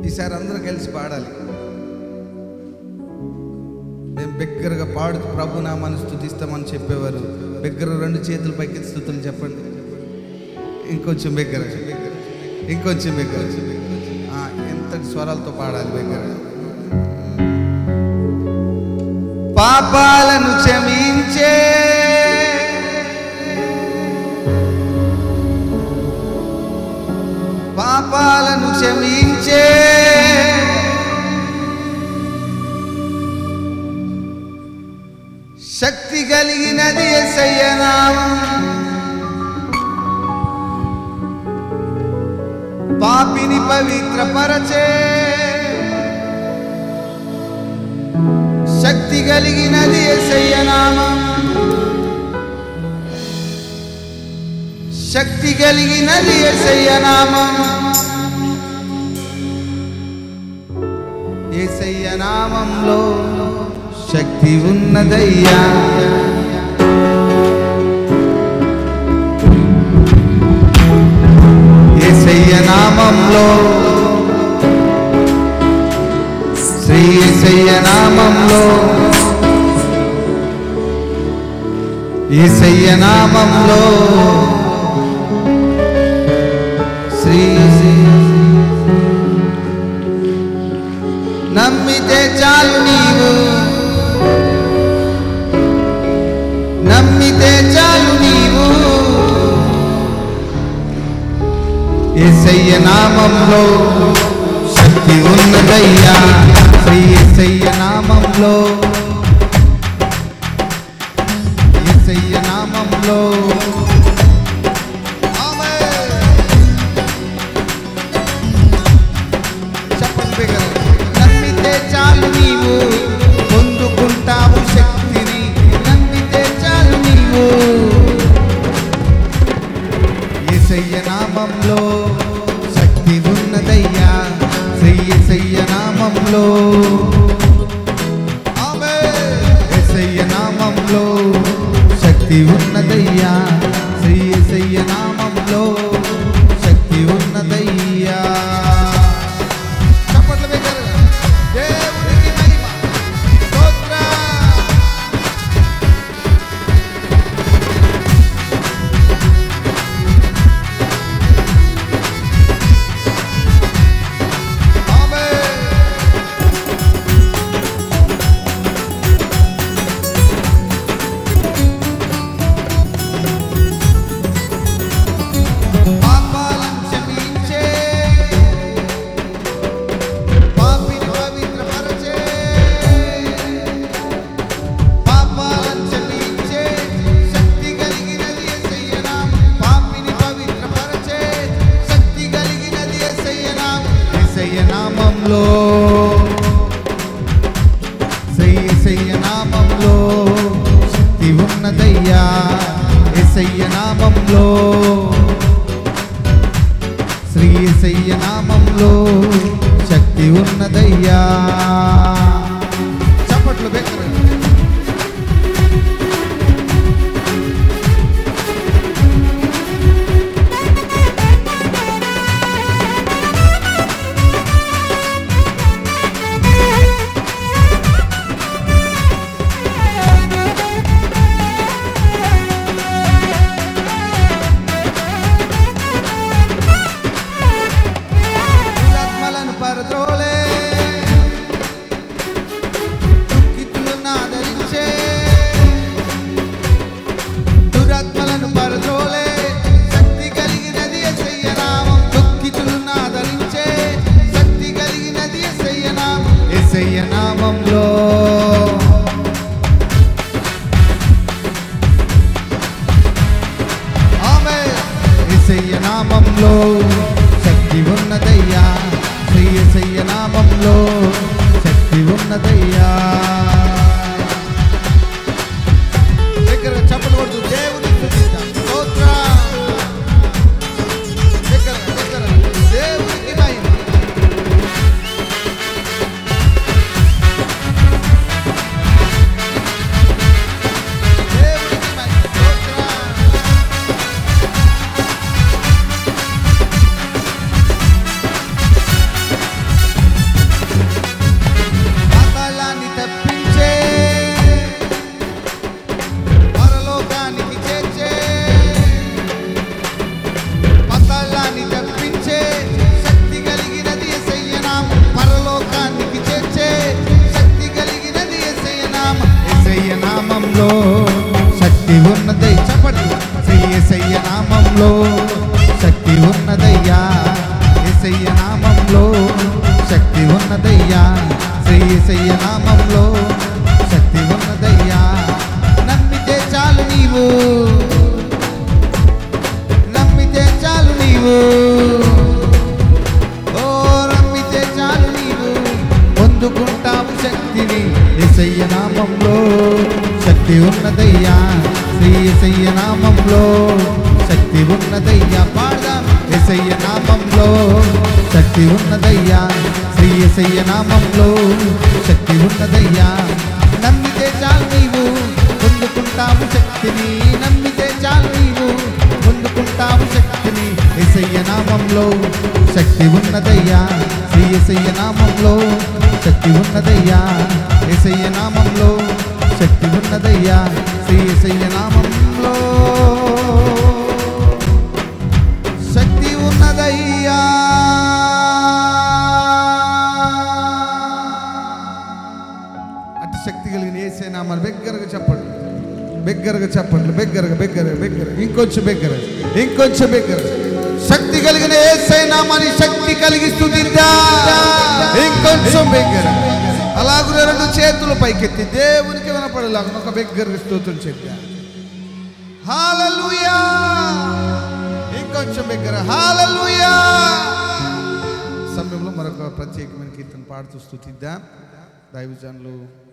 ఈసారి అందరూ కలిసి పాడాలి మేము బిగ్గరగా పాడుతూ ప్రభు నామాన్ని స్థుతిస్తామని చెప్పేవారు బిగ్గర రెండు చేతులు పైకి స్థుతులు చెప్పండి ఇంకొంచెం బిగ్గర ఇంకొంచెం బిగ్గర ఆ, ఎంతటి స్వరాలతో పాడాలి బిగ్గర పాపాలను క్షమించే పాపాలను క్షమించే శక్తి కలిగినది ఎసయ్య నామం పాపిని పవిత్రపరచే శక్తి కలిగినది ఎసయ్య నామం శక్తి కలిగినది ఎసయ్య నామం ఏసయ్య నామంలో శక్తి ఉన్నదయ్యా ఏసయ్య నామంలో శ్రీ ఏసయ్య నామంలో ఏసయ్య నామంలో శ్రీ నమ్మితే చాలు నీవు నమ్మితే చాలు నీవు ఏసయ్య నామంలో శక్తి ఉన్నదయ్యా శ్రీ ఏసయ్య నామంలో ఏసయ్య నామంలో ఆమేన్. చెప్పండి బిగ్గరగా. నమ్మితే చాలు నీవు పొందుకుంటావు శక్తిని నమ్మితే చాలు నీవు ఏసయ్య నామంలో శక్తి ఉన్నదయ్యా శ్రీ ఏసయ్య నామంలో ఆమేన్. ఏసయ్య నామంలో శక్తి ఉన్నదయ్యా శ్రీ ఏసయ్య నామంలో శక్తి ఉన్నదయ్యా చప్పట్లు బిగ్గరగా. దేవునికి మహిమ. స్తోత్రం. ఆమేన్. పాపాలను క్షమించే పాపిని పవిత్రపరచే పాపాలను క్షమించే శక్తి కలిగినది యేసయ్య నామం పాపిని పవిత్రపరచే శక్తి కలిగినది యేసయ్య నామం యేసయ్య నామంలో శ్రీ యేసయ్య నామంలో శక్తి ఉన్నదయ్యా యేసయ్య నామంలో శ్రీ యేసయ్య నామంలో శక్తి ఉన్నదయ్యా చప్పట్లు బెక్కరు దురాత్మలను పరద్రోలే దుఃఖితులను ఆదరించే దురాత్మలను పరద్రోలే శక్తి కలిగినది యేసయ్య నామం దుఃఖితులను ఆదరించే శక్తి కలిగినది యేసయ్య నామం యేసయ్య నామంలో ఆమేన్ యేసయ్య నామంలో శక్తి ఉన్నదయ్యా శ్రీ యేసయ్య నామంలో నామంలో శక్తి ఉన్నదై చెప్పండి శ్రీ ఎసయ్య నామంలో శక్తి ఉన్నదయ్యా ఎసయ్య నామంలో శక్తి ఉన్నదయ్యా శ్రీ ఎసయ్య నామంలో శక్తి ఉన్నదయ్యా నమ్మితే చాలు నీవు నమ్మితే చాలు నీవు ఓ నమ్మితే చాలు నీవు పొందుకుంటావు శక్తిని ఎసయ్య నామంలో శక్తి ఉన్నదయ్యా శ్రీ ఎసయ్య నామంలో శక్తి ఉన్నదయ్యా పాడదాం ఎసయ్య నామంలో శక్తి ఉన్నదయ్యా శ్రీ ఎసయ్య నామంలో శక్తి ఉన్నదయ్యా నమ్మితే చాలు నీవు పొందుకుంటావు శక్తిని నమ్మితే చాలు నీవు పొందుకుంటావు శక్తిని ఎసయ్య నామంలో శక్తి ఉన్నదయ్యా శ్రీ ఎసయ్య నామంలో శక్తి ఉన్నదయ్యా ఎసయ్య నామంలో శక్తి ఉన్నదయ్యా శ్రీ ఎసయ్య నామంలో శక్తి ఉన్నదయ్యా అటు శక్తి కలిగిన ఏసే నామాలు బిగ్గరగా చెప్పండి బిగ్గరగా చెప్పండి బిగ్గరగా బిగ్గరగా బిగ్గరగా ఇంకొంచెం బిగ్గర ఇంకొంచెం బిగ్గర శక్తి కలిగిన ఏసే నామాని శక్తి కలిగి స్థుతిద్దా ఇంకొంచెం బిగ్గర అలాగే రెండు చేతులు పైకెత్తి దేవునికి వినపడేలాగా ఒక బిగ్గరగా స్తోత్రం చెప్పా హాలలుయా ఇంకొంచెం బిగ్గర హాలలుయా సమయంలో మరొక ప్రత్యేకమైన కీర్తన పాడుతూ స్థుతిద్దాం దైవజనులు